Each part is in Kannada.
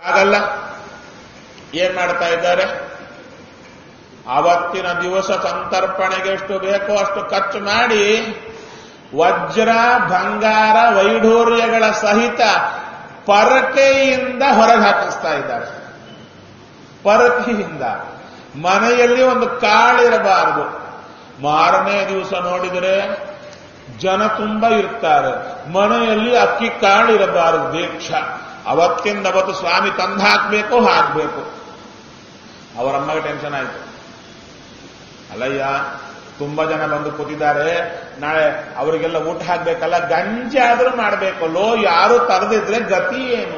ಆಗಲ್ಲ ಏನ್ ಮಾಡ್ತಾ ಇದ್ದಾರೆ ಆವತ್ತಿನ ದಿವಸ ಸಂತರ್ಪಣೆಗೆ ಎಷ್ಟು ಬೇಕೋ ಅಷ್ಟು ಖರ್ಚು ಮಾಡಿ ವಜ್ರ ಬಂಗಾರ ವೈಢೂರ್ಯಗಳ ಸಹಿತ ಪರಕೆಯಿಂದ ಹೊರಗೆ ಹಾಕಿಸ್ತಾ ಇದ್ದಾರೆ ಪರಕೆಯಿಂದ ಮನೆಯಲ್ಲಿ ಒಂದು ಕಾಳಿರಬಾರದು ಮಾರನೇ ದಿವಸ ನೋಡಿದರೆ ಜನ ತುಂಬ ಇರ್ತಾರೆ ಮನೆಯಲ್ಲಿ ಅಕ್ಕಿ ಕಾಳಿರಬಾರದು ದೀಕ್ಷ ಅವತ್ತಿಂದ ಅವತ್ತು ಸ್ವಾಮಿ ತಂದು ಹಾಕ್ಬೇಕು ಹಾಕ್ಬೇಕು ಅವರಮ್ಮಗೆ ಟೆನ್ಷನ್ ಆಯ್ತು ಅಲ್ಲಯ್ಯ ತುಂಬಾ ಜನ ಬಂದು ಕೂತಿದ್ದಾರೆ ನಾಳೆ ಅವರಿಗೆಲ್ಲ ಊಟ ಹಾಕ್ಬೇಕಲ್ಲ ಗಂಜಿ ಆದ್ರೂ ಮಾಡ್ಬೇಕಲ್ಲೋ ಯಾರು ತರದಿದ್ರೆ ಗತಿ ಏನು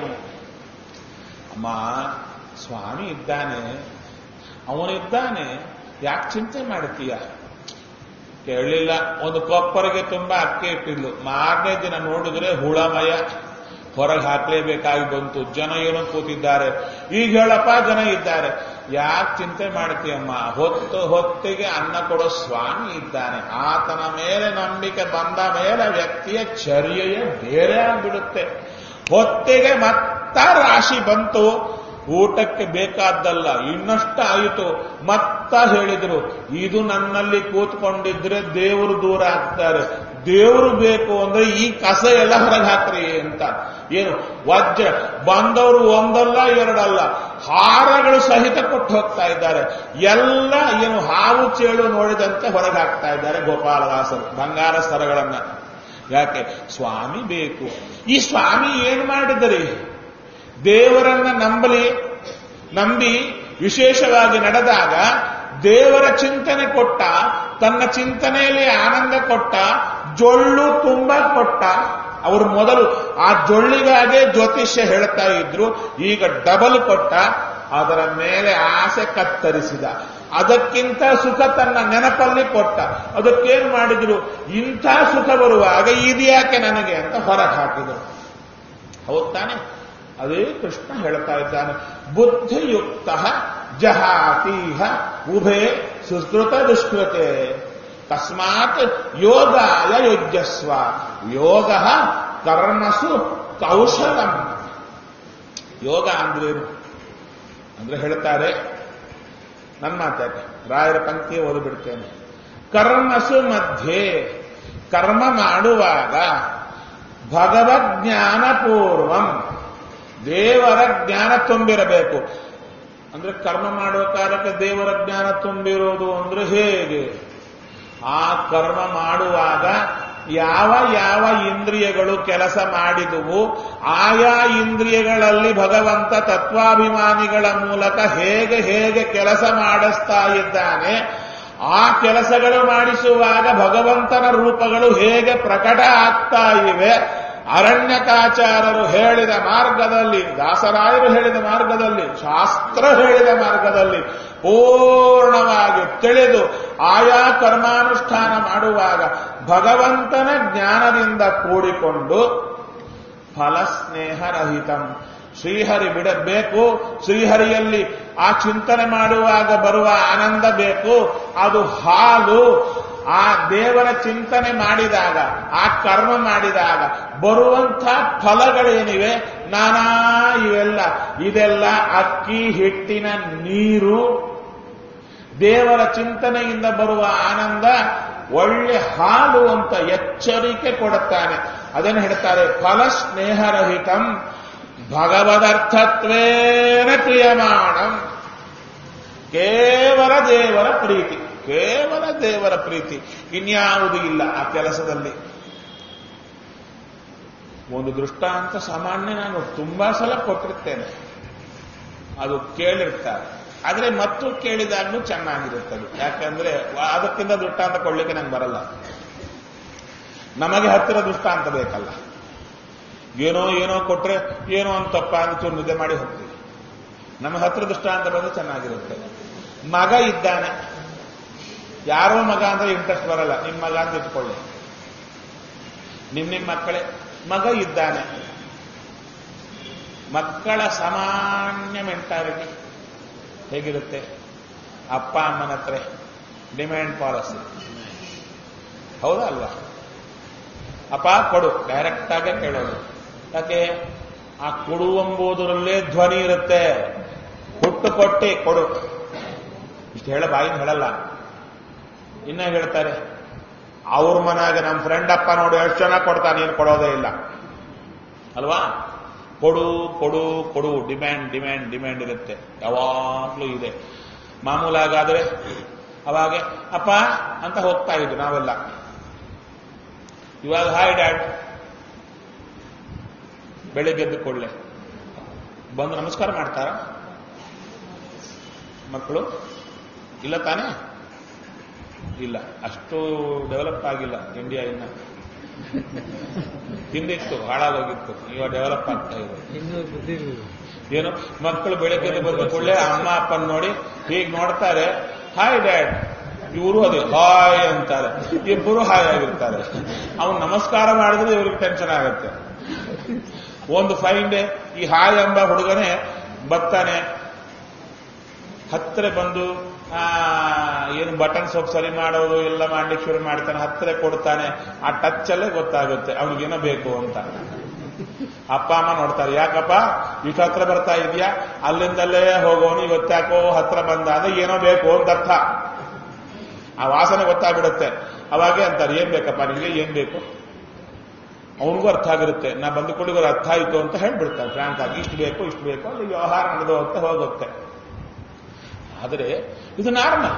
ಅಮ್ಮ ಸ್ವಾಮಿ ಇದ್ದಾನೆ ಅವನಿದ್ದಾನೆ ಯಾಕೆ ಚಿಂತೆ ಮಾಡ್ತೀಯ ಕೇಳಲಿಲ್ಲ ಒಂದು ಕೊಪ್ಪರಿಗೆ ತುಂಬಾ ಅಕ್ಕಿ ಇಟ್ಟಿದ್ಲು ಮಾರನೇ ದಿನ ನೋಡಿದ್ರೆ ಹುಳಮಯ ಹೊರಗೆ ಹಾಕ್ಲೇಬೇಕಾಗಿ ಬಂತು ಜನ ಏನೋ ಕೂತಿದ್ದಾರೆ ಈಗ ಹೇಳಪ್ಪ ಜನ ಇದ್ದಾರೆ ಯಾಕೆ ಚಿಂತೆ ಮಾಡ್ತೀಯಮ್ಮ ಹೊತ್ತು ಹೊತ್ತಿಗೆ ಅನ್ನ ಕೊಡೋ ಸ್ವಾಮಿ ಇದ್ದಾನೆ ಆತನ ಮೇಲೆ ನಂಬಿಕೆ ಬಂದ ಮೇಲೆ ವ್ಯಕ್ತಿಯ ಚರ್ಯೆಯೇ ಬೇರೆ ಆಗ್ಬಿಡುತ್ತೆ ಹೊತ್ತಿಗೆ ಮತ್ತ ರಾಶಿ ಬಂತು ಊಟಕ್ಕೆ ಬೇಕಾದ್ದಲ್ಲ ಇನ್ನಷ್ಟ ಆಯಿತು ಮತ್ತ ಹೇಳಿದ್ರು ಇದು ನನ್ನಲ್ಲಿ ಕೂತ್ಕೊಂಡಿದ್ರೆ ದೇವರು ದೂರ ಆಗ್ತಾರೆ ದೇವರು ಬೇಕು ಅಂದ್ರೆ ಈ ಕಸ ಎಲ್ಲ ಹೊರಗೆ ಹಾಕ್ರಿ ಅಂತ ಏನು ವಜ್ರ ಬಂದವರು ಒಂದಲ್ಲ ಎರಡಲ್ಲ ಹಾರಗಳು ಸಹಿತ ಕೊಟ್ಟು ಹೋಗ್ತಾ ಇದ್ದಾರೆ ಎಲ್ಲ ಏನು ಹಾವು ಚೇಳು ನೋಡಿದಂತೆ ಹೊರಗೆ ಹಾಕ್ತಾ ಇದ್ದಾರೆ ಗೋಪಾಲದಾಸರು ಬಂಗಾರ ಸ್ತರಗಳನ್ನ ಯಾಕೆ ಸ್ವಾಮಿ ಬೇಕು ಈ ಸ್ವಾಮಿ ಏನ್ ಮಾಡಿದರಿ ದೇವರನ್ನ ನಂಬಲಿ ನಂಬಿ ವಿಶೇಷವಾಗಿ ನಡೆದಾಗ ದೇವರ ಚಿಂತನೆ ಕೊಟ್ಟ ತನ್ನ ಚಿಂತನೆಯಲ್ಲಿ ಆನಂದ ಕೊಟ್ಟ ಜೊಳ್ಳು ತುಂಬಾ ಕೊಟ್ಟ ಅವರು ಮೊದಲು ಆ ಜೊಳ್ಳಿಗಾಗೆ ಜ್ಯೋತಿಷ್ಯ ಹೇಳ್ತಾ ಇದ್ರು ಈಗ ಡಬಲ್ ಕೊಟ್ಟ ಅದರ ಮೇಲೆ ಆಸೆ ಕತ್ತರಿಸಿದ ಅದಕ್ಕಿಂತ ಸುಖ ತನ್ನ ನೆನಪಲ್ಲಿ ಕೊಟ್ಟ ಅದಕ್ಕೇನು ಮಾಡಿದ್ರು ಇಂಥ ಸುಖ ಬರುವಾಗ ಇದ್ಯಾಕೆ ನನಗೆ ಅಂತ ಹೊರಗೆ ಹಾಕಿದರು ಹೌದ್ ತಾನೆ ಅದೇ ಕೃಷ್ಣ ಹೇಳ್ತಾ ಇದ್ದಾನೆ ಬುದ್ಧಿಯುಕ್ತ ಜಹಾತೀಹ ಉಭೇ ಸುಕೃತ ದುಷ್ಕೃತೆ ತಸ್ಮಾತ್ ಯೋಗಾಯ ಯುಜ್ಯಸ್ವ ಯೋಗ ಕರ್ಮಸು ಕೌಶಲಂ ಯೋಗ ಅಂದ್ರೇನು ಅಂದ್ರೆ ಹೇಳ್ತಾರೆ ನನ್ನ ಮಾತಾಡಿ ರಾಯರ ಪಂಕ್ತಿ ಓದಿಬಿಡ್ತೇನೆ ಕರ್ಮಸು ಮಧ್ಯೆ ಕರ್ಮ ಮಾಡುವಾಗ ಭಗವಜ್ಞಾನ ಪೂರ್ವಂ ದೇವರ ಜ್ಞಾನ ತುಂಬಿರಬೇಕು ಅಂದ್ರೆ ಕರ್ಮ ಮಾಡುವ ಕಾಲಕ್ಕೆ ದೇವರ ಜ್ಞಾನ ತುಂಬಿರೋದು ಅಂದ್ರೆ ಹೇಗೆ ಆ ಕರ್ಮ ಮಾಡುವಾಗ ಯಾವ ಯಾವ ಇಂದ್ರಿಯಗಳು ಕೆಲಸ ಮಾಡಿದುವು ಆಯಾ ಇಂದ್ರಿಯಗಳಲ್ಲಿ ಭಗವಂತ ತತ್ವಾಭಿಮಾನಿಗಳ ಮೂಲಕ ಹೇಗೆ ಹೇಗೆ ಕೆಲಸ ಮಾಡಿಸ್ತಾ ಇದ್ದಾನೆ ಆ ಕೆಲಸಗಳು ಮಾಡಿಸುವಾಗ ಭಗವಂತನ ರೂಪಗಳು ಹೇಗೆ ಪ್ರಕಟ ಆಗ್ತಾ ಇವೆ ಅರಣ್ಯಕಾಚಾರರು ಹೇಳಿದ ಮಾರ್ಗದಲ್ಲಿ ದಾಸರಾಯರು ಹೇಳಿದ ಮಾರ್ಗದಲ್ಲಿ ಶಾಸ್ತ್ರ ಹೇಳಿದ ಮಾರ್ಗದಲ್ಲಿ ಪೂರ್ಣವಾಗಿ ತಿಳಿದು ಆಯಾ ಕರ್ಮಾನುಷ್ಠಾನ ಮಾಡುವಾಗ ಭಗವಂತನ ಜ್ಞಾನದಿಂದ ಕೂಡಿಕೊಂಡು ಫಲಸ್ನೇಹರಹಿತಂ ಶ್ರೀಹರಿ ಬಿಡಬೇಕು ಶ್ರೀಹರಿಯಲ್ಲಿ ಆ ಚಿಂತನೆ ಮಾಡುವಾಗ ಬರುವ ಆನಂದ ಬೇಕು ಅದು ಹಾಲು ಆ ದೇವರ ಚಿಂತನೆ ಮಾಡಿದಾಗ ಆ ಕರ್ಮ ಮಾಡಿದಾಗ ಬರುವಂಥ ಫಲಗಳೇನಿವೆ ನಾನಾ ಇವೆಲ್ಲ ಇದೆಲ್ಲ ಅಕ್ಕಿ ಹಿಟ್ಟಿನ ನೀರು ದೇವರ ಚಿಂತನೆಯಿಂದ ಬರುವ ಆನಂದ ಒಳ್ಳೆ ಹಾಲು ಅಂತ ಎಚ್ಚರಿಕೆ ಕೊಡುತ್ತಾನೆ ಅದನ್ನು ಹೇಳ್ತಾರೆ ಫಲ ಸ್ನೇಹರಹಿತಂ ಭಗವದರ್ಥತ್ವೇನ ಕ್ರಿಯಮಾಣಂ ಕೇವಲ ದೇವರ ಪ್ರೀತಿ ಕೇವಲ ದೇವರ ಪ್ರೀತಿ ಇನ್ಯಾವುದೂ ಇಲ್ಲ ಆ ಕೆಲಸದಲ್ಲಿ ಒಂದು ದೃಷ್ಟಾಂತ ಸಾಮಾನ್ಯ ನಾನು ತುಂಬಾ ಸಲ ಕೊಟ್ಟಿರ್ತೇನೆ ಅದು ಕೇಳಿರ್ತಾರೆ ಆದ್ರೆ ಮತ್ತು ಕೇಳಿದಾಗ್ಲೂ ಚೆನ್ನಾಗಿರುತ್ತದೆ ಯಾಕಂದ್ರೆ ಅದಕ್ಕಿಂತ ದೃಷ್ಟಾಂತ ಕೊಡ್ಲಿಕ್ಕೆ ನಂಗೆ ಬರಲ್ಲ ನಮಗೆ ಹತ್ತಿರ ದೃಷ್ಟಾಂತ ಬೇಕಲ್ಲ ಏನೋ ಏನೋ ಕೊಟ್ರೆ ಏನೋ ಅಂತಪ್ಪ ಅಂತ ನಿದ್ದೆ ಮಾಡಿ ಹೋಗ್ತೀವಿ ನಮ್ಮ ಹತ್ರ ದೃಷ್ಟಾಂತ ಬಂದ್ರೆ ಚೆನ್ನಾಗಿರುತ್ತೆ ಮಗ ಇದ್ದಾನೆ ಯಾರೋ ಮಗ ಅಂದ್ರೆ ಇಂಟ್ರೆಸ್ಟ್ ಬರಲ್ಲ ನಿಮ್ಮ ಮಗ ಅಂತ ಇಟ್ಕೊಳ್ಳಿ ನಿಮ್ ನಿಮ್ಮ ಮಕ್ಕಳೇ ಮಗ ಇದ್ದಾನೆ ಮಕ್ಕಳ ಸಾಮಾನ್ಯ ಮೆಂಟಾಲಿಟಿ ಹೇಗಿರುತ್ತೆ ಅಪ್ಪ ಅಮ್ಮನ ಹತ್ರ ಡಿಮ್ಯಾಂಡ್ ಪಾಲಿಸಿ ಹೌದಾ ಅಲ್ವಾ ಅಪ್ಪ ಕೊಡು ಡೈರೆಕ್ಟ್ ಆಗೇ ಕೇಳೋದು ಯಾಕೆ ಆ ಕೊಡು ಎಂಬುದರಲ್ಲೇ ಧ್ವನಿ ಇರುತ್ತೆ ಕೊಟ್ಟು ಕೊಟ್ಟಿ ಕೊಡು ಇಷ್ಟು ಹೇಳ ಬಾಯಿಂದ ಹೇಳಲ್ಲ ಇನ್ನ ಹೇಳ್ತಾರೆ ಅವ್ರ ಮನೆಯಾಗ ನಮ್ಮ ಫ್ರೆಂಡ್ ಅಪ್ಪ ನೋಡಿ ಎಷ್ಟು ಚೆನ್ನಾಗಿ ಕೊಡ್ತಾನೆ ಏನು ಕೊಡೋದೇ ಇಲ್ಲ ಅಲ್ವಾ ಕೊಡು ಕೊಡು ಕೊಡು ಡಿಮ್ಯಾಂಡ್ ಡಿಮ್ಯಾಂಡ್ ಡಿಮ್ಯಾಂಡ್ ಇರುತ್ತೆ ಯಾವಾಗ್ಲೂ ಇದೆ ಮಾಮೂಲಾಗಾದ್ರೆ ಅವಾಗೆ ಅಪ್ಪ ಅಂತ ಹೋಗ್ತಾ ಇದ್ವಿ ನಾವೆಲ್ಲ ಇವಾಗ ಹಾಯ್ ಡ್ಯಾಡ್ ಬೆಳಿಗ್ಗೆ ಎದ್ದು ಕೊಳ್ಳೆ ಬಂದು ನಮಸ್ಕಾರ ಮಾಡ್ತಾರ ಮಕ್ಕಳು ಇಲ್ಲ ತಾನೇ ಇಲ್ಲ ಅಷ್ಟು ಡೆವಲಪ್ ಆಗಿಲ್ಲ ಇಂಡಿಯಾ ಇನ್ನ ಹಿಂದಿತ್ತು ಹಾಳಾಗೋಗಿತ್ತು ಇವಾಗ ಡೆವಲಪ್ ಆಗ್ತಾ ಇದೆ ಇನ್ನೂ ಬುದ್ಧಿ ಏನು ಮಕ್ಕಳು ಬೆಳಗ್ಗೆ ಎದ್ದು ಬಂದ ಕೂಡಲೇ ಅಮ್ಮ ಅಪ್ಪನ ನೋಡಿ ಹೀಗೆ ನೋಡ್ತಾರೆ ಹಾಯ್ ಡ್ಯಾಡ್ ಇವರು ಅದೇ ಹಾಯ್ ಅಂತಾರೆ ಇಬ್ಬರು ಹಾಯ್ ಆಗಿರ್ತಾರೆ ಅವ್ನು ನಮಸ್ಕಾರ ಮಾಡಿದ್ರೆ ಇವ್ರಿಗೆ ಟೆನ್ಷನ್ ಆಗುತ್ತೆ ಒಂದು ಫೈನ್ ಡೇ ಈ ಹಾಯ್ ಎಂಬ ಹುಡುಗನೇ ಬರ್ತಾನೆ ಹತ್ತಿರ ಬಂದು ಆ, ಏನು ಬಟನ್ ಸೊಪ್ಪು ಸರಿ ಮಾಡೋದು ಎಲ್ಲ ಮಾಡ್ಲಿಕ್ಕೆ ಶುರು ಮಾಡ್ತಾನೆ ಹತ್ತಿರ ಕೊಡ್ತಾನೆ ಆ ಟಚ್ ಅಲ್ಲೇ ಗೊತ್ತಾಗುತ್ತೆ ಅವ್ನಿಗೇನೋ ಬೇಕು ಅಂತ ಅಪ್ಪ ಅಮ್ಮ ನೋಡ್ತಾರೆ ಯಾಕಪ್ಪ ಇಷ್ಟು ಹತ್ರ ಬರ್ತಾ ಇದೆಯಾ ಅಲ್ಲಿಂದಲೇ ಹೋಗೋನು ಇವತ್ತಾಕೋ ಹತ್ರ ಬಂದ ಅಂದ್ರೆ ಏನೋ ಬೇಕು ಅಂತ ಅರ್ಥ ಆ ವಾಸನೆ ಗೊತ್ತಾಗ್ಬಿಡುತ್ತೆ ಅವಾಗೆ ಅಂತಾರೆ ಏನ್ ಬೇಕಪ್ಪ ನಿಮಗೆ ಏನ್ ಬೇಕು ಅವನಿಗೂ ಅರ್ಥ ಆಗಿರುತ್ತೆ ನಾ ಬಂದು ಕೊಡಿಗೋರು ಅರ್ಥ ಆಯ್ತು ಅಂತ ಹೇಳ್ಬಿಡ್ತಾರೆ ಫ್ರಾಂಕ್ ಆಗಿ ಇಷ್ಟು ಬೇಕು ಇಷ್ಟು ಬೇಕು ಅಲ್ಲಿ ವ್ಯವಹಾರ ನಡೆದು ಅಂತ ಹೋಗುತ್ತೆ ಆದರೆ ಇದು ನಾರ್ಮಲ್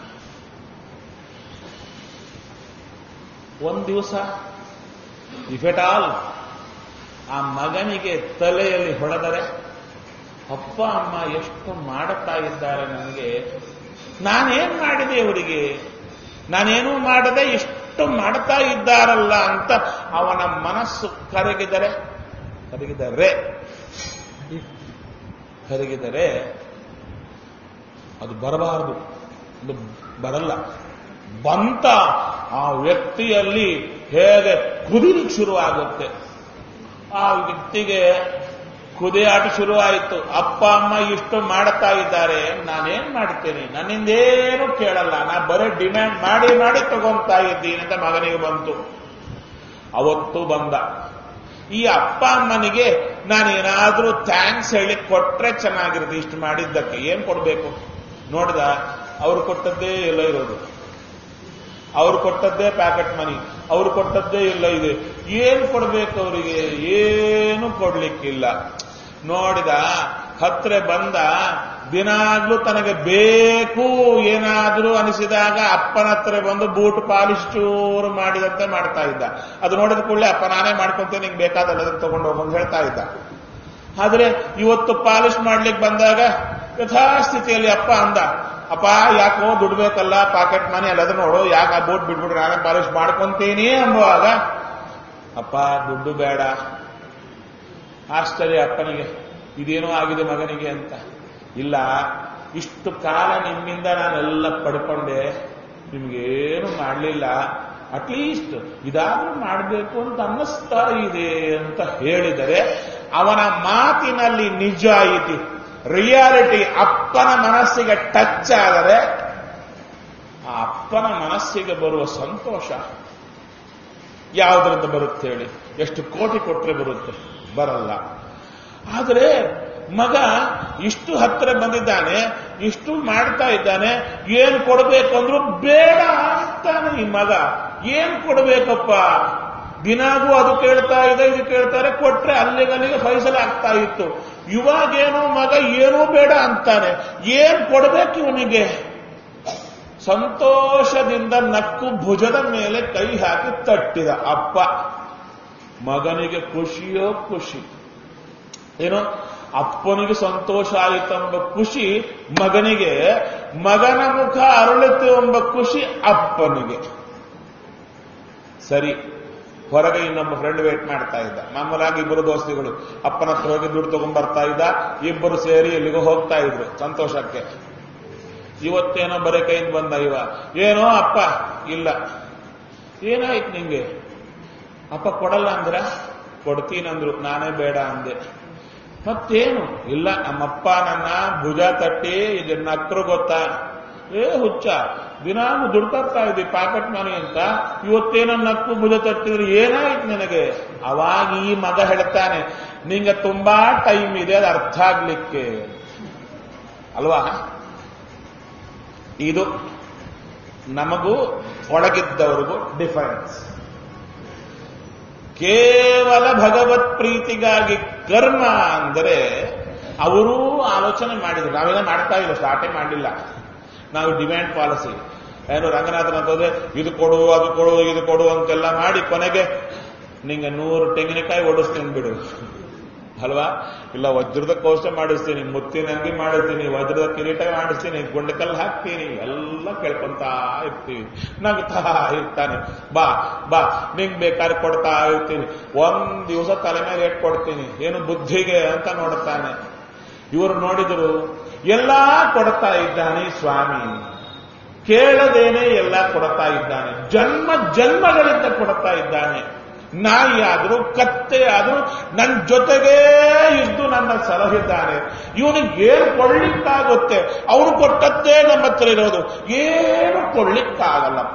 ಒಂದ್ ದಿವಸ ಇಫ್ ಎಟ್ ಆಲ್ ಆ ಮಗನಿಗೆ ತಲೆಯಲ್ಲಿ ಹೊಡೆದರೆ ಅಪ್ಪ ಅಮ್ಮ ಎಷ್ಟು ಮಾಡುತ್ತಾ ಇದ್ದಾರೆ ನನಗೆ ನಾನೇನ್ ಮಾಡಿದೆ ಇವರಿಗೆ ನಾನೇನು ಮಾಡದೆ ಇಷ್ಟು ಮಾಡ್ತಾ ಇದ್ದಾರಲ್ಲ ಅಂತ ಅವನ ಮನಸ್ಸು ಕರಗಿದರೆ ಕರಗಿದರೆ ಕರಗಿದರೆ ಅದು ಬರಬಾರದು ಅದು ಬರಲ್ಲ ಬಂತ ಆ ವ್ಯಕ್ತಿಯಲ್ಲಿ ಹೇಗೆ ಕುದಿಲಿಕ್ಕೆ ಶುರುವಾಗುತ್ತೆ ಆ ವ್ಯಕ್ತಿಗೆ ಕುದಿಯಾಟ ಶುರುವಾಯಿತು ಅಪ್ಪ ಅಮ್ಮ ಇಷ್ಟು ಮಾಡ್ತಾ ಇದ್ದಾರೆ ನಾನೇನ್ ಮಾಡ್ತೇನೆ ನನ್ನಿಂದೇನು ಕೇಳಲ್ಲ ನಾ ಬರೀ ಡಿಮ್ಯಾಂಡ್ ಮಾಡಿ ಮಾಡಿ ತಗೊಂತಾ ಇದ್ದೀನಿ ಅಂತ ಮಗನಿಗೆ ಬಂತು ಅವತ್ತು ಬಂದ ಈ ಅಪ್ಪ ಅಮ್ಮನಿಗೆ ನಾನೇನಾದ್ರೂ ಥ್ಯಾಂಕ್ಸ್ ಹೇಳಿ ಕೊಟ್ರೆ ಚೆನ್ನಾಗಿರುತ್ತೆ ಇಷ್ಟು ಮಾಡಿದ್ದಕ್ಕೆ ಏನ್ ಕೊಡ್ಬೇಕು ನೋಡ್ದ ಅವ್ರು ಕೊಟ್ಟದ್ದೇ ಎಲ್ಲ ಇರೋದು ಅವ್ರು ಕೊಟ್ಟದ್ದೇ ಪ್ಯಾಕೆಟ್ ಮನಿ ಅವ್ರು ಕೊಟ್ಟದ್ದೇ ಇಲ್ಲ ಇದೆ ಏನು ಕೊಡ್ಬೇಕು ಅವರಿಗೆ ಏನು ಕೊಡ್ಲಿಕ್ಕಿಲ್ಲ ನೋಡಿದ ಹತ್ರ ಬಂದ ದಿನಾಗ್ಲೂ ತನಗೆ ಬೇಕು ಏನಾದ್ರೂ ಅನಿಸಿದಾಗ ಅಪ್ಪನ ಹತ್ರ ಬಂದು ಬೂಟ್ ಪಾಲಿಶ್ ಚೂರು ಮಾಡಿದಂತೆ ಮಾಡ್ತಾ ಇದ್ದ ಅದು ನೋಡಿದ ಕೂಡಲೇ ಅಪ್ಪ ನಾನೇ ಮಾಡ್ಕೊಂತೇನೆ ನಿಂಗೆ ಬೇಕಾದಲ್ಲ ತಗೊಂಡು ಹೋಗಂತ ಹೇಳ್ತಾ ಇದ್ದ ಆದ್ರೆ ಇವತ್ತು ಪಾಲಿಶ್ ಮಾಡ್ಲಿಕ್ಕೆ ಬಂದಾಗ ಯಥಾಸ್ಥಿತಿಯಲ್ಲಿ ಅಪ್ಪ ಅಂದ ಅಪ್ಪ ಯಾಕೋ ದುಡ್ಡು ಬೇಕಲ್ಲ ಪಾಕೆಟ್ ಮನಿ ಅಲ್ಲದ ನೋಡು ಯಾಕೆ ಆ ಬೋಟ್ ಬಿಟ್ಬಿಟ್ರೆ ನಾನೇ ಪಾಲಿಶ್ ಮಾಡ್ಕೊಂತೀನಿ ಎಂಬುವಾಗ ಅಪ್ಪ ದುಡ್ಡು ಬೇಡ ಆಶ್ಚರ್ಯ ಅಪ್ಪನಿಗೆ ಇದೇನೋ ಆಗಿದೆ ಮಗನಿಗೆ ಅಂತ ಇಲ್ಲ ಇಷ್ಟು ಕಾಲ ನಿಮ್ಮಿಂದ ನಾನೆಲ್ಲ ಪಡ್ಕೊಂಡೆ ನಿಮ್ಗೇನು ಮಾಡಲಿಲ್ಲ ಅಟ್ಲೀಸ್ಟ್ ಇದಾದ್ರೂ ಮಾಡಬೇಕು ಅಂತ ಅನ್ನಿಸ್ತಾ ಇದೆ ಅಂತ ಹೇಳಿದರೆ ಅವನ ಮಾತಿನಲ್ಲಿ ನಿಜಾಯಿತಿ ರಿಯಾಲಿಟಿ ಅಪ್ಪನ ಮನಸ್ಸಿಗೆ ಟಚ್ ಆದರೆ ಆ ಅಪ್ಪನ ಮನಸ್ಸಿಗೆ ಬರುವ ಸಂತೋಷ ಯಾವುದರಿಂದ ಬರುತ್ತೆ ಹೇಳಿ ಎಷ್ಟು ಕೋಟಿ ಕೊಟ್ರೆ ಬರುತ್ತೆ ಬರಲ್ಲ ಆದರೆ ಮಗ ಇಷ್ಟು ಹತ್ರ ಬಂದಿದ್ದಾನೆ ಇಷ್ಟು ಮಾಡ್ತಾ ಇದ್ದಾನೆ ಏನ್ ಕೊಡಬೇಕು ಅಂದ್ರೂ ಬೇಡ ಅಂತಾನೆ ಈ ಮಗ ಏನ್ ಕೊಡಬೇಕಪ್ಪ ದಿನಾಗೂ ಅದು ಕೇಳ್ತಾ ಇದೆ ಇದು ಕೇಳ್ತಾರೆ ಕೊಟ್ರೆ ಅಲ್ಲಿಗಲ್ಲಿಗೆ ಫೈಸಲ್ ಆಗ್ತಾ ಇತ್ತು ಇವಾಗೇನೋ ಮಗ ಏನೂ ಬೇಡ ಅಂತಾನೆ ಏನ್ ಕೊಡಬೇಕು ಇವನಿಗೆ ಸಂತೋಷದಿಂದ ನಕ್ಕು ಭುಜದ ಮೇಲೆ ಕೈ ಹಾಕಿ ತಟ್ಟಿದ ಅಪ್ಪ ಮಗನಿಗೆ ಖುಷಿಯೋ ಖುಷಿ ಏನೋ ಅಪ್ಪನಿಗೆ ಸಂತೋಷ ಆಯಿತೆಂಬ ಖುಷಿ ಮಗನಿಗೆ ಮಗನ ಮುಖ ಅರಳಿತು ಎಂಬ ಖುಷಿ ಅಪ್ಪನಿಗೆ ಸರಿ ಹೊರಗೆ ಇನ್ನೊಬ್ಬ ಫ್ರೆಂಡ್ ವೇಟ್ ಮಾಡ್ತಾ ಇದ್ದ ಮಾಮೂಲಾಗಿ ಇಬ್ಬರು ದೋಸ್ತಿಗಳು ಅಪ್ಪನ ಹತ್ರ ಹೋಗಿ ದುಡ್ಡು ತಗೊಂಡ್ ಬರ್ತಾ ಇದ್ದ ಇಬ್ಬರು ಸೇರಿ ಎಲ್ಲಿಗೋ ಹೋಗ್ತಾ ಇದ್ರು ಸಂತೋಷಕ್ಕೆ ಇವತ್ತೇನೋ ಬರೀ ಕೈಯಿಂದ ಬಂದ ಇವ ಏನೋ ಅಪ್ಪ ಇಲ್ಲ ಏನಾಯ್ತು ನಿಂಗೆ ಅಪ್ಪ ಕೊಡಲ್ಲ ಅಂದ್ರ ಕೊಡ್ತೀನಂದ್ರು ನಾನೇ ಬೇಡ ಅಂದೆ ಮತ್ತೇನು ಇಲ್ಲ ನಮ್ಮಪ್ಪ ನನ್ನ ಭುಜ ತಟ್ಟಿ ಇದನ್ನ ನಕ್ರು ಗೊತ್ತಾ ಏ ಹುಚ್ಚ ದಿನಾನು ದುಡ್ಡು ತರ್ತಾ ಇದ್ದಿ ಪಾಕೆಟ್ ಮನಿ ಅಂತ ಇವತ್ತೇನೋ ನಕ್ಕು ಭುಜ ತಟ್ಟಿದ್ರೆ ಏನಾಯ್ತು ನಿನಗೆ ಅವಾಗ ಈ ಮಗ ಹೇಳ್ತಾನೆ ನಿಂಗೆ ತುಂಬಾ ಟೈಮ್ ಇದೆ ಅದು ಅರ್ಥ ಆಗ್ಲಿಕ್ಕೆ ಅಲ್ವಾ ಇದು ನಮಗೂ ಒಳಗಿದ್ದವ್ರಿಗೂ ಡಿಫರೆನ್ಸ್ ಕೇವಲ ಭಗವತ್ ಪ್ರೀತಿಗಾಗಿ ಕರ್ಮ ಅಂದರೆ ಅವರೂ ಆಲೋಚನೆ ಮಾಡಿದ್ರು ನಾವೆಲ್ಲ ಮಾಡ್ತಾ ಇಲ್ಲ ಸ್ಟಾರ್ಟೇ ಮಾಡಲಿಲ್ಲ ನಾವು ಡಿಮ್ಯಾಂಡ್ ಪಾಲಿಸಿ ಏನು ರಂಗನಾಥನ ಅಂತಂದ್ರೆ ಇದು ಕೊಡು ಅದು ಕೊಡು ಇದು ಕೊಡು ಅಂತೆಲ್ಲ ಮಾಡಿ ಕೊನೆಗೆ ನಿಂಗೆ ನೂರು ತೆಂಗಿನಕಾಯಿ ಓಡಿಸ್ತೀನಿ ಬಿಡು ಅಲ್ವಾ ಇಲ್ಲ ವಜ್ರದ ಕೋಶ ಮಾಡಿಸ್ತೀನಿ ಮುತ್ತಿನ ಅಂಗಿ ಮಾಡಿಸ್ತೀನಿ ವಜ್ರದ ಕಿರೀಟ ಮಾಡಿಸ್ತೀನಿ ಗುಂಡಕಲ್ಲು ಹಾಕ್ತೀನಿ ಎಲ್ಲ ಕೇಳ್ಕೊಂತಾ ಇರ್ತೀವಿ ನಗ್ತಾ ಇರ್ತಾನೆ ಬಾ ಬಾ ನಿಂಗ್ ಬೇಕಾದ್ರೆ ಕೊಡ್ತಾ ಇರ್ತೀನಿ ಒಂದ್ ದಿವಸ ತಲೆ ಮೇಲೆ ಏಟ್ ಕೊಡ್ತೀನಿ ಏನು ಬುದ್ಧಿಗೆ ಅಂತ ನೋಡ್ತಾನೆ ಇವರು ನೋಡಿದ್ರು ಎಲ್ಲಾ ಕೊಡ್ತಾ ಇದ್ದಾನೆ ಸ್ವಾಮಿ ಕೇಳದೇನೆ ಎಲ್ಲ ಕೊಡ್ತಾ ಇದ್ದಾನೆ ಜನ್ಮ ಜನ್ಮಗಳಿಂದ ಕೊಡ್ತಾ ಇದ್ದಾನೆ ನಾಯಿ ಆದ್ರೂ ಕತ್ತೆ ಆದ್ರೂ ನನ್ನ ಜೊತೆಗೇ ಇದ್ದು ನನ್ನ ಸಲಹಿದ್ದಾನೆ ಇವನಿಗೆ ಏನು ಕೊಳ್ಳಿಕ್ಕಾಗುತ್ತೆ ಅವನು ಕೊಟ್ಟದ್ದೇ ನಮ್ಮ ಹತ್ರ ಇರೋದು ಏನು ಕೊಳ್ಳಿಕ್ಕಾಗಲ್ಲಪ್ಪ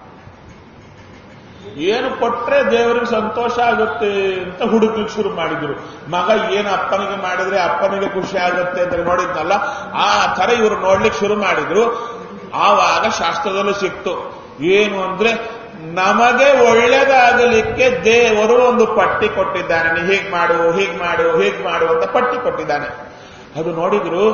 ಏನು ಕೊಟ್ರೆ ದೇವರಿಗೆ ಸಂತೋಷ ಆಗುತ್ತೆ ಅಂತ ಹುಡುಕ್ಲಿಕ್ಕೆ ಶುರು ಮಾಡಿದ್ರು ಮಗ ಏನು ಅಪ್ಪನಿಗೆ ಮಾಡಿದ್ರೆ ಅಪ್ಪನಿಗೆ ಖುಷಿ ಆಗುತ್ತೆ ಅಂತ ನೋಡಿದ್ನಲ್ಲ ಆ ತರ ಇವರು ನೋಡ್ಲಿಕ್ಕೆ ಶುರು ಮಾಡಿದ್ರು ಆವಾಗ ಶಾಸ್ತ್ರದಲ್ಲೂ ಸಿಕ್ತು ಏನು ಅಂದ್ರೆ ನಮಗೆ ಒಳ್ಳೇದಾಗಲಿಕ್ಕೆ ದೇವರು ಒಂದು ಪಟ್ಟಿ ಕೊಟ್ಟಿದ್ದಾನೆ ನೀ ಹೀಗ್ ಮಾಡು ಹೀಗ್ ಮಾಡು ಹೀಗ್ ಮಾಡು ಅಂತ ಪಟ್ಟಿ ಕೊಟ್ಟಿದ್ದಾನೆ ಅದು ನೋಡಿದ್ರು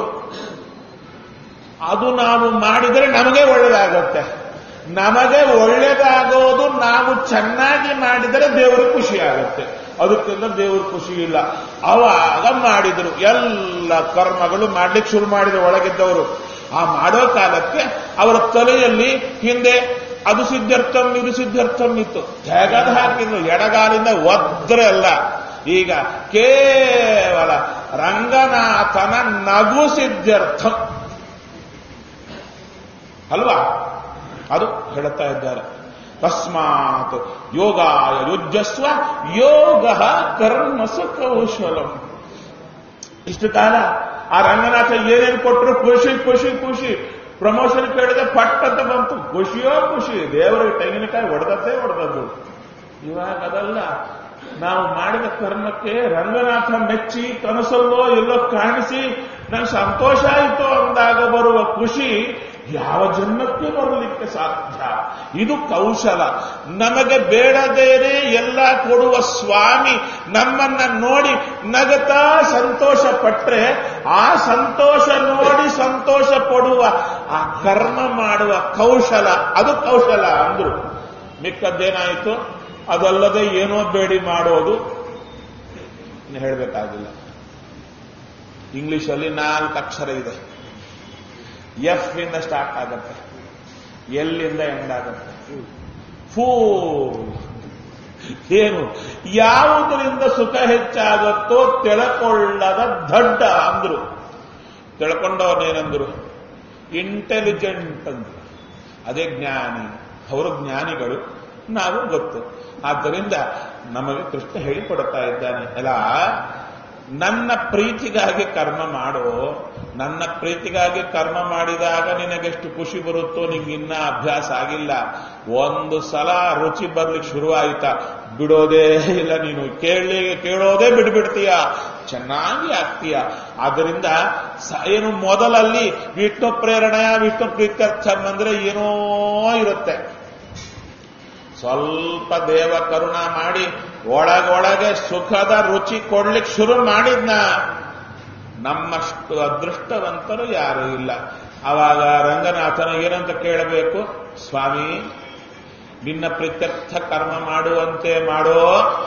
ಅದು ನಾವು ಮಾಡಿದರೆ ನಮಗೆ ಒಳ್ಳೇದಾಗುತ್ತೆ ನಮಗೆ ಒಳ್ಳೇದಾಗೋದು ನಾವು ಚೆನ್ನಾಗಿ ಮಾಡಿದರೆ ದೇವರು ಖುಷಿ ಆಗುತ್ತೆ ಅದಕ್ಕಿಂತ ದೇವರು ಖುಷಿ ಇಲ್ಲ ಅವಾಗ ಮಾಡಿದ್ರು ಎಲ್ಲ ಕರ್ಮಗಳು ಮಾಡ್ಲಿಕ್ಕೆ ಶುರು ಮಾಡಿದ್ರು ಒಳಗಿದ್ದವರು ಆ ಮಾಡೋ ಕಾಲಕ್ಕೆ ಅವರ ತಲೆಯಲ್ಲಿ ಹಿಂದೆ ಅದು ಸಿದ್ಧಾರ್ಥಂ ಇದು ಸಿದ್ಧಾರ್ಥಂ ಇತ್ತು ತೆಗೆದು ಹಾಕಿದ್ರು ಎಡಗಾಲಿಂದ ಒದ್ರೆ ಅಲ್ಲ ಈಗ ಕೇವಲ ರಂಗನಾಥನ ನಗು ಸಿದ್ಧಾರ್ಥಂ ಅಲ್ವಾ ಅದು ಹೇಳುತ್ತಾ ಇದ್ದಾರೆ ತಸ್ಮಾತ್ ಯೋಗಾಯ ಯುಜ್ಯಸ್ವ ಯೋಗ ಕರ್ಮಸು ಕೌಶಲಂ ಇಷ್ಟು ಕಾಲ ಆ ರಂಗನಾಥ ಏನೇನು ಕೊಟ್ಟರು ಖುಷಿ ಖುಷಿ ಖುಷಿ ಪ್ರಮೋಷನ್ ಕೇಳಿದ್ರೆ ಪಟ್ ಅಂತ ಬಂತು ಖುಷಿಯೋ ಖುಷಿ ದೇವರಿಗೆ ತೆಂಗಿನಕಾಯಿ ಹೊಡೆದದ್ದೇ ಹೊಡೆದದ್ದು ಇವಾಗ ಅದಲ್ಲ ನಾವು ಮಾಡಿದ ಕರ್ಮಕ್ಕೆ ರಂಗನಾಥ ಮೆಚ್ಚಿ ಕನಸಲ್ಲೋ ಎಲ್ಲೋ ಕಾಣಿಸಿ ನಂಗೆ ಸಂತೋಷ ಆಯಿತು ಅಂದಾಗ ಬರುವ ಖುಷಿ ಯಾವ ಜನ್ಮಕ್ಕೆ ಬರಲಿಕ್ಕೆ ಸಾಧ್ಯ ಇದು ಕೌಶಲ ನಮಗೆ ಬೇಡದೇನೆ ಎಲ್ಲ ಕೊಡುವ ಸ್ವಾಮಿ ನಮ್ಮನ್ನ ನೋಡಿ ನಗತಾ ಸಂತೋಷ ಪಟ್ರೆ ಆ ಸಂತೋಷ ನೋಡಿ ಸಂತೋಷ ಪಡುವ ಆ ಕರ್ಮ ಮಾಡುವ ಕೌಶಲ ಅದು ಕೌಶಲ ಅಂದ್ರು ಮಿಕ್ಕದ್ದೇನಾಯಿತು ಅದಲ್ಲದೆ ಏನೋ ಬೇಡಿ ಮಾಡೋದು ಹೇಳಬೇಕಾಗಿಲ್ಲ ಇಂಗ್ಲಿಷಲ್ಲಿ ನಾಲ್ಕು ಅಕ್ಷರ ಇದೆ ಎಫ್ ಇಂದ ಸ್ಟಾರ್ಟ್ ಆಗುತ್ತೆ ಎಲ್ಲಿಂದ ಎಂಡ್ ಆಗುತ್ತೆ ಫೂಲ್ ಏನು ಯಾವುದರಿಂದ ಸುಖ ಹೆಚ್ಚಾಗುತ್ತೋ ತಿಳ್ಕೊಳ್ಳದ ದಡ್ಡ ಅಂದ್ರು ತಿಳ್ಕೊಂಡವನೇನಂದ್ರು ಇಂಟೆಲಿಜೆಂಟ್ ಅಂದ್ರು ಅದೇ ಜ್ಞಾನಿ ಅವರು ಜ್ಞಾನಿಗಳು ನಾವು ಗೊತ್ತು ಆದ್ದರಿಂದ ನಮಗೆ ಕೃಷ್ಣ ಹೇಳಿಕೊಡುತ್ತಾ ಇದ್ದಾನೆ ಅಲ್ಲ ನನ್ನ ಪ್ರೀತಿಗಾಗಿ ಕರ್ಮ ಮಾಡು ನನ್ನ ಪ್ರೀತಿಗಾಗಿ ಕರ್ಮ ಮಾಡಿದಾಗ ನಿನಗೆಷ್ಟು ಖುಷಿ ಬರುತ್ತೋ ನಿಂಗೆ ಇನ್ನ ಅಭ್ಯಾಸ ಆಗಿಲ್ಲ ಒಂದು ಸಲ ರುಚಿ ಬರ್ಲಿಕ್ಕೆ ಶುರುವಾಯಿತಾ ಬಿಡೋದೇ ಇಲ್ಲ ನೀನು ಕೇಳಿ ಕೇಳೋದೇ ಬಿಡ್ಬಿಡ್ತೀಯ ಚೆನ್ನಾಗಿ ಆಗ್ತೀಯ ಆದ್ದರಿಂದ ಸ- ಏನು ಮೊದಲಲ್ಲಿ ವಿಷ್ಣು ಪ್ರೇರಣೆಯ ವಿಷ್ಣು ಪ್ರೀತ್ಯರ್ಥಂ ಅಂದ್ರೆ ಏನೋ ಇರುತ್ತೆ ಸ್ವಲ್ಪ ದೇವ ಕರುಣ ಮಾಡಿ ಒಳಗೊಳಗೆ ಸುಖದ ರುಚಿ ಕೊಡ್ಲಿಕ್ಕೆ ಶುರು ಮಾಡಿದ್ನ ನಮ್ಮಷ್ಟು ಅದೃಷ್ಟವಂತರು ಯಾರೂ ಇಲ್ಲ ಆವಾಗ ರಂಗನಾಥನ ಏನಂತ ಕೇಳಬೇಕು ಸ್ವಾಮಿ ನಿನ್ನ ಪ್ರೀತ್ಯರ್ಥ ಕರ್ಮ ಮಾಡುವಂತೆ ಮಾಡೋ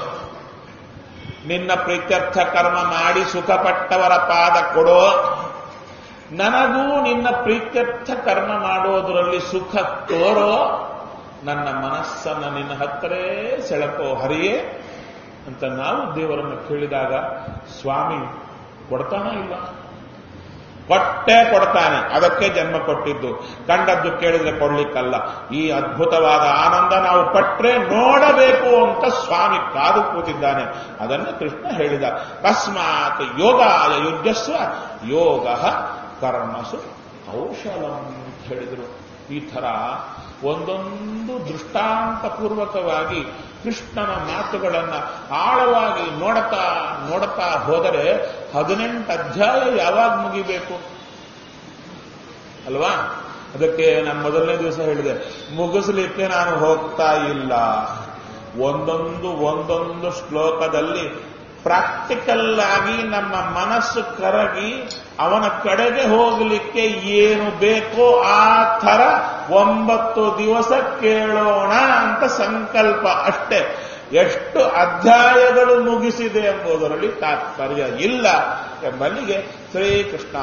ನಿನ್ನ ಪ್ರೀತ್ಯರ್ಥ ಕರ್ಮ ಮಾಡಿ ಸುಖಪಟ್ಟವರ ಪಾದ ಕೊಡೋ ನನಗೂ ನಿನ್ನ ಪ್ರೀತ್ಯರ್ಥ ಕರ್ಮ ಮಾಡೋದರಲ್ಲಿ ಸುಖ ತೋರೋ ನನ್ನ ಮನಸ್ಸನ್ನ ನಿನ್ನ ಹತ್ತರೇ ಸೆಳಕೋ ಹರಿಯೇ ಅಂತ ನಾವು ದೇವರನ್ನು ಕೇಳಿದಾಗ ಸ್ವಾಮಿ ಕೊಡ್ತಾನ ಇಲ್ಲ ಕೊಟ್ಟೆ ಕೊಡ್ತಾನೆ ಅದಕ್ಕೆ ಜನ್ಮ ಕೊಟ್ಟಿದ್ದು ಕಂಡದ್ದು ಕೇಳಿದ್ರೆ ಕೊಡ್ಲಿಕ್ಕಲ್ಲ ಈ ಅದ್ಭುತವಾದ ಆನಂದ ನಾವು ಪಟ್ರೆ ನೋಡಬೇಕು ಅಂತ ಸ್ವಾಮಿ ಕಾದು ಕೂತಿದ್ದಾನೆ ಅದನ್ನು ಕೃಷ್ಣ ಹೇಳಿದ ತಸ್ಮಾತ್ ಯೋಗಾಯ ಯುಜ್ಯಸ್ವ ಯೋಗ ಕರ್ಮಸು ಕೌಶಲಂ ಅಂತ ಹೇಳಿದರು ಈ ಥರ ಒಂದೊಂದು ದೃಷ್ಟಾಂತ ಪೂರ್ವಕವಾಗಿ ಕೃಷ್ಣನ ಮಾತುಗಳನ್ನ ಆಳವಾಗಿ ನೋಡ್ತಾ ನೋಡ್ತಾ ಹೋದರೆ ಹದಿನೆಂಟು ಅಧ್ಯಾಯ ಯಾವಾಗ ಮುಗಿಬೇಕು ಅಲ್ವಾ ಅದಕ್ಕೆ ನಾನು ಮೊದಲನೇ ದಿವಸ ಹೇಳಿದೆ ಮುಗಿಸ್ಲಿಕ್ಕೆ ನಾನು ಹೋಗ್ತಾ ಇಲ್ಲ ಒಂದೊಂದು ಒಂದೊಂದು ಶ್ಲೋಕದಲ್ಲಿ ಪ್ರಾಕ್ಟಿಕಲ್ ಆಗಿ ನಮ್ಮ ಮನಸ್ಸು ಕರಗಿ ಅವನ ಕಡೆಗೆ ಹೋಗಲಿಕ್ಕೆ ಏನು ಬೇಕೋ ಆ ಥರ ಒಂಬತ್ತು ದಿವಸ ಕೇಳೋಣ ಅಂತ ಸಂಕಲ್ಪ ಅಷ್ಟೇ ಎಷ್ಟು ಅಧ್ಯಾಯಗಳು ಮುಗಿಸಿದೆ ಎಂಬುದರಲ್ಲಿ ತಾತ್ಪರ್ಯ ಇಲ್ಲ ಎಂಬಲ್ಲಿಗೆ ಶ್ರೀಕೃಷ್ಣ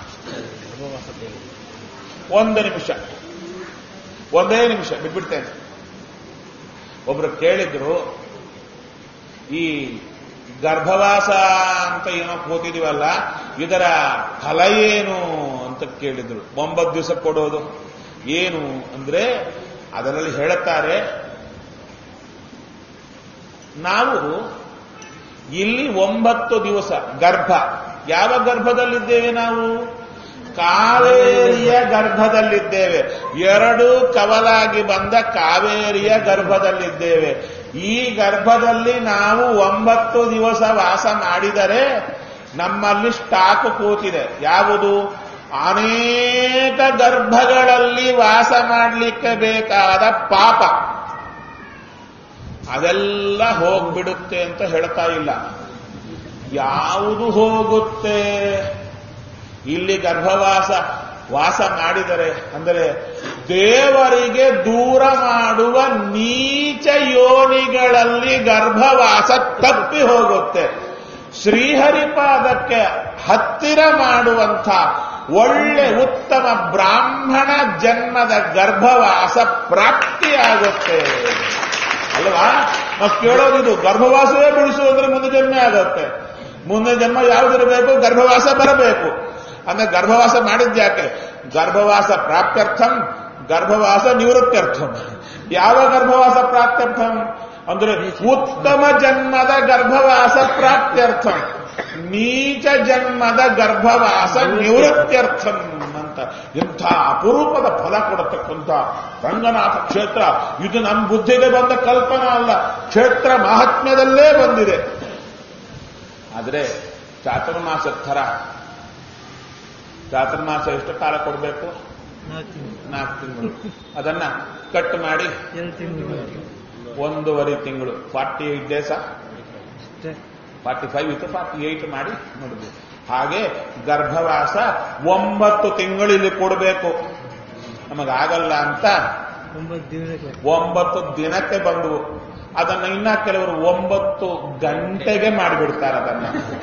ಒಂದು ನಿಮಿಷ ಒಂದೇ ನಿಮಿಷ ಬಿಟ್ಬಿಡ್ತೇನೆ ಒಬ್ರು ಕೇಳಿದ್ರು ಈ ಗರ್ಭವಾಸ ಅಂತ ಏನೋ ಕೂತಿದೀವಲ್ಲ ಇದರ ಫಲ ಏನು ಅಂತ ಕೇಳಿದ್ರು ಒಂಬತ್ತು ದಿವಸ ಕೊಡೋದು ಏನು ಅಂದ್ರೆ ಅದರಲ್ಲಿ ಹೇಳುತ್ತಾರೆ ನಾವು ಇಲ್ಲಿ ಒಂಬತ್ತು ದಿವಸ ಗರ್ಭ ಯಾವ ಗರ್ಭದಲ್ಲಿದ್ದೇವೆ ನಾವು ಕಾವೇರಿಯ ಗರ್ಭದಲ್ಲಿದ್ದೇವೆ ಎರಡು ಕವಲಾಗಿ ಬಂದ ಕಾವೇರಿಯ ಗರ್ಭದಲ್ಲಿದ್ದೇವೆ ಈ ಗರ್ಭದಲ್ಲಿ ನಾವು ಒಂಬತ್ತು ದಿವಸ ವಾಸ ಮಾಡಿದರೆ ನಮ್ಮಲ್ಲಿ ಸ್ಟಾಕ್ ಕೂತಿದೆ ಯಾವುದು ಅನೇಕ ಗರ್ಭಗಳಲ್ಲಿ ವಾಸ ಮಾಡಲಿಕ್ಕೆ ಬೇಕಾದ ಪಾಪ ಅದೆಲ್ಲ ಹೋಗ್ಬಿಡುತ್ತೆ ಅಂತ ಹೇಳ್ತಾ ಇಲ್ಲ ಯಾವುದು ಹೋಗುತ್ತೆ ಇಲ್ಲಿ ಗರ್ಭವಾಸ ವಾಸ ಮಾಡಿದರೆ ಅಂದರೆ ದೇವರಿಗೆ ದೂರ ಮಾಡುವ ನೀಚ ಯೋನಿಗಳಲ್ಲಿ ಗರ್ಭವಾಸ ತಪ್ಪಿ ಹೋಗುತ್ತೆ ಶ್ರೀಹರಿಪಾದಕ್ಕೆ ಹತ್ತಿರ ಮಾಡುವಂಥ ಒಳ್ಳೆ ಉತ್ತಮ ಬ್ರಾಹ್ಮಣ ಜನ್ಮದ ಗರ್ಭವಾಸ ಪ್ರಾಪ್ತಿಯಾಗುತ್ತೆ ಅಲ್ವಾ ನಾವು ಕೇಳೋದಿದು ಗರ್ಭವಾಸವೇ ಬಿಡಿಸು ಅಂದ್ರೆ ಮುಂದೆ ಜನ್ಮ ಆಗುತ್ತೆ ಮುಂದೆ ಜನ್ಮ ಯಾವುದಿರಬೇಕು ಗರ್ಭವಾಸ ಬರಬೇಕು ಅಂದ್ರೆ ಗರ್ಭವಾಸ ಮಾಡಿದ್ಯಾಕೆ ಗರ್ಭವಾಸ ಪ್ರಾಪ್ತ್ಯರ್ಥಂ ಗರ್ಭವಾಸ ನಿವೃತ್ತ್ಯರ್ಥಂ ಯಾವ ಗರ್ಭವಾಸ ಪ್ರಾಪ್ತ್ಯರ್ಥಂ ಅಂದ್ರೆ ಉತ್ತಮ ಜನ್ಮದ ಗರ್ಭವಾಸ ಪ್ರಾಪ್ತ್ಯರ್ಥಂ ನೀಚ ಜನ್ಮದ ಗರ್ಭವಾಸ ನಿವೃತ್ತ್ಯರ್ಥಂ ಅಂತ ಇಂಥ ಅಪರೂಪದ ಫಲ ಕೊಡತಕ್ಕಂಥ ರಂಗನಾಥ ಕ್ಷೇತ್ರ ಇದು ನಮ್ಮ ಬುದ್ಧಿಗೆ ಬಂದ ಕಲ್ಪನಾ ಅಲ್ಲ ಕ್ಷೇತ್ರ ಮಹಾತ್ಮ್ಯದಲ್ಲೇ ಬಂದಿದೆ ಆದರೆ ಚಾತುರ್ಮಾಸ ಥರ ಚಾತುರ್ಮಾಸ ಎಷ್ಟು ಕಾಲ ಕೊಡಬೇಕು ನಾಲ್ಕು ತಿಂಗಳು ನಾಲ್ಕು ತಿಂಗಳು ಅದನ್ನ ಕಟ್ ಮಾಡಿ ಎರಡು ತಿಂಗಳು ಒಂದೂವರೆ ತಿಂಗಳು ಫಾರ್ಟಿ ಏಟ್ ಡೇಸ ಅಷ್ಟೇ ಫಾರ್ಟಿ ಫೈವ್ ಇತ್ತು ಫಾರ್ಟಿ ಏಟ್ ಮಾಡಿ ನೋಡಿದ್ವಿ ಹಾಗೆ ಗರ್ಭವಾಸ ಒಂಬತ್ತು ತಿಂಗಳು ಇಲ್ಲಿ ಕೊಡಬೇಕು ನಮಗಾಗಲ್ಲ ಅಂತ ಒಂಬತ್ತು ದಿನಕ್ಕೆ ಒಂಬತ್ತು ದಿನಕ್ಕೆ ಬಂದವು ಅದನ್ನ ಇನ್ನ ಕೆಲವರು ಒಂಬತ್ತು ಗಂಟೆಗೆ ಮಾಡಿಬಿಡ್ತಾರೆ ಅದನ್ನ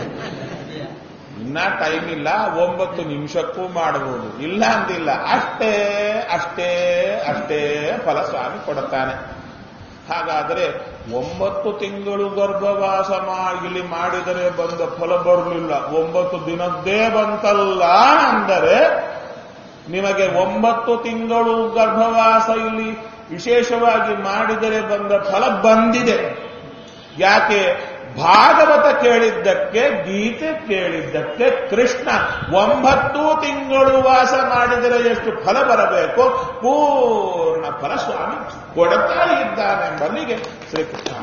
ಇನ್ನ ಟೈಮ್ ಇಲ್ಲ ಒಂಬತ್ತು ನಿಮಿಷಕ್ಕೂ ಮಾಡಬಹುದು ಇಲ್ಲ ಅಂದಿಲ್ಲ ಅಷ್ಟೇ ಅಷ್ಟೇ ಅಷ್ಟೇ ಫಲ ಸ್ವಾಮಿ ಕೊಡುತ್ತಾನೆ ಹಾಗಾದರೆ ಒಂಬತ್ತು ತಿಂಗಳು ಗರ್ಭವಾಸ ಮಾಡಿ ಇಲ್ಲಿ ಮಾಡಿದರೆ ಬಂದ ಫಲ ಬರಲಿಲ್ಲ ಒಂಬತ್ತು ದಿನದ್ದೇ ಬಂತಲ್ಲ ಅಂದರೆ ನಿಮಗೆ ಒಂಬತ್ತು ತಿಂಗಳು ಗರ್ಭವಾಸ ಇಲ್ಲಿ ವಿಶೇಷವಾಗಿ ಮಾಡಿದರೆ ಬಂದ ಫಲ ಬಂದಿದೆ ಯಾಕೆ ಭಾಗವತ ಕೇಳಿದ್ದಕ್ಕೆ ಗೀತೆ ಕೇಳಿದ್ದಕ್ಕೆ ಕೃಷ್ಣ ಒಂಬತ್ತು ತಿಂಗಳು ವಾಸ ಮಾಡಿದರೆ ಎಷ್ಟು ಫಲ ಬರಬೇಕು ಪೂರ್ಣ ಫಲ ಸ್ವಾಮಿ ಕೊಡುತ್ತಾ ಇದ್ದಾನೆಂಬಲ್ಲಿಗೆ ಶ್ರೀಕೃಷ್ಣ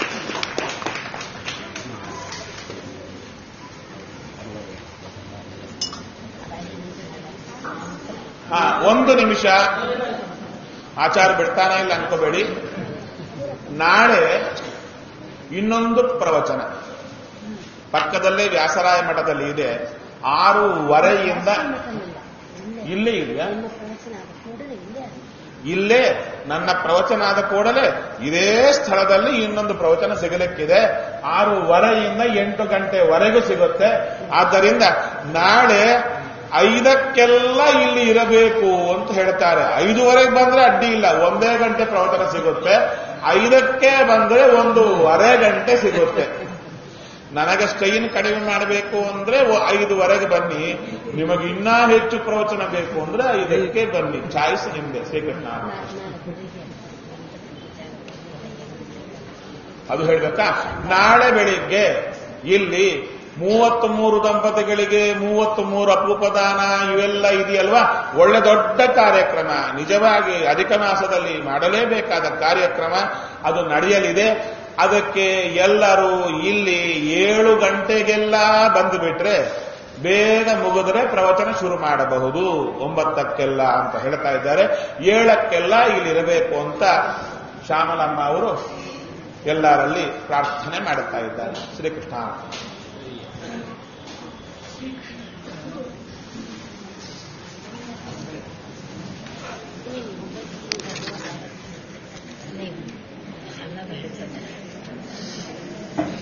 ಹಾ ಒಂದು ನಿಮಿಷ ಆಚಾರ ಬಿಡ್ತಾನೆ ಇಲ್ಲ ಅನ್ಕೋಬೇಡಿ ನಾಳೆ ಇನ್ನೊಂದು ಪ್ರವಚನ ಪಕ್ಕದಲ್ಲೇ ವ್ಯಾಸರಾಯ ಮಠದಲ್ಲಿ ಇದೆ ಆರೂವರೆಯಿಂದ ಇಲ್ಲೇ ಇದೆಯಾ ಇಲ್ಲೇ ನನ್ನ ಪ್ರವಚನ ಆದ ಕೂಡಲೇ ಇದೇ ಸ್ಥಳದಲ್ಲಿ ಇನ್ನೊಂದು ಪ್ರವಚನ ಸಿಗಲಿಕ್ಕಿದೆ ಆರೂವರೆಯಿಂದ ಎಂಟು ಗಂಟೆವರೆಗೂ ಸಿಗುತ್ತೆ ಆದ್ದರಿಂದ ನಾಳೆ ಐದಕ್ಕೆಲ್ಲ ಇಲ್ಲಿ ಇರಬೇಕು ಅಂತ ಹೇಳ್ತಾರೆ ಐದುವರೆಗೆ ಬಂದ್ರೆ ಅಡ್ಡಿ ಇಲ್ಲ ಒಂದೇ ಗಂಟೆ ಪ್ರವಚನ ಸಿಗುತ್ತೆ ಐದಕ್ಕೆ ಬಂದ್ರೆ ಒಂದೂವರೆ ಗಂಟೆ ಸಿಗುತ್ತೆ ನನಗೆ ಸ್ಟೈನ್ ಕಡಿಮೆ ಮಾಡಬೇಕು ಅಂದ್ರೆ ಒ- ಐದುವರೆಗೆ ಬನ್ನಿ ನಿಮಗೆ ಇನ್ನೂ ಹೆಚ್ಚು ಪ್ರವಚನ ಬೇಕು ಅಂದ್ರೆ ಐದಕ್ಕೆ ಬನ್ನಿ ಚಾಯ್ಸ್ ನಿಮ್ದೆ ಶ್ರೀಕೃಷ್ಣ ಅದು ಹೇಳ್ಬೇಕಾ ನಾಳೆ ಬೆಳಿಗ್ಗೆ ಇಲ್ಲಿ ಮೂವತ್ತ್ ಮೂರು ದಂಪತಿಗಳಿಗೆ ಮೂವತ್ತ್ ಮೂರು ಅಪರೂಪದಾನ ಇವೆಲ್ಲ ಇದೆಯಲ್ವಾ ಒಳ್ಳೆ ದೊಡ್ಡ ಕಾರ್ಯಕ್ರಮ ನಿಜವಾಗಿ ಅಧಿಕ ಮಾಸದಲ್ಲಿ ಮಾಡಲೇಬೇಕಾದ ಕಾರ್ಯಕ್ರಮ ಅದು ನಡೆಯಲಿದೆ ಅದಕ್ಕೆ ಎಲ್ಲರೂ ಇಲ್ಲಿ ಏಳು ಗಂಟೆಗೆಲ್ಲ ಬಂದು ಬಿಟ್ರೆ ಬೇಗ ಮುಗಿದ್ರೆ ಪ್ರವಚನ ಶುರು ಮಾಡಬಹುದು ಒಂಬತ್ತಕ್ಕೆಲ್ಲ ಅಂತ ಹೇಳ್ತಾ ಇದ್ದಾರೆ ಏಳಕ್ಕೆಲ್ಲ ಇಲ್ಲಿರಬೇಕು ಅಂತ ಶ್ಯಾಮಲಮ್ಮ ಅವರು ಎಲ್ಲರಲ್ಲಿ ಪ್ರಾರ್ಥನೆ ಮಾಡುತ್ತಾ ಇದ್ದಾರೆ ಶ್ರೀಕೃಷ್ಣ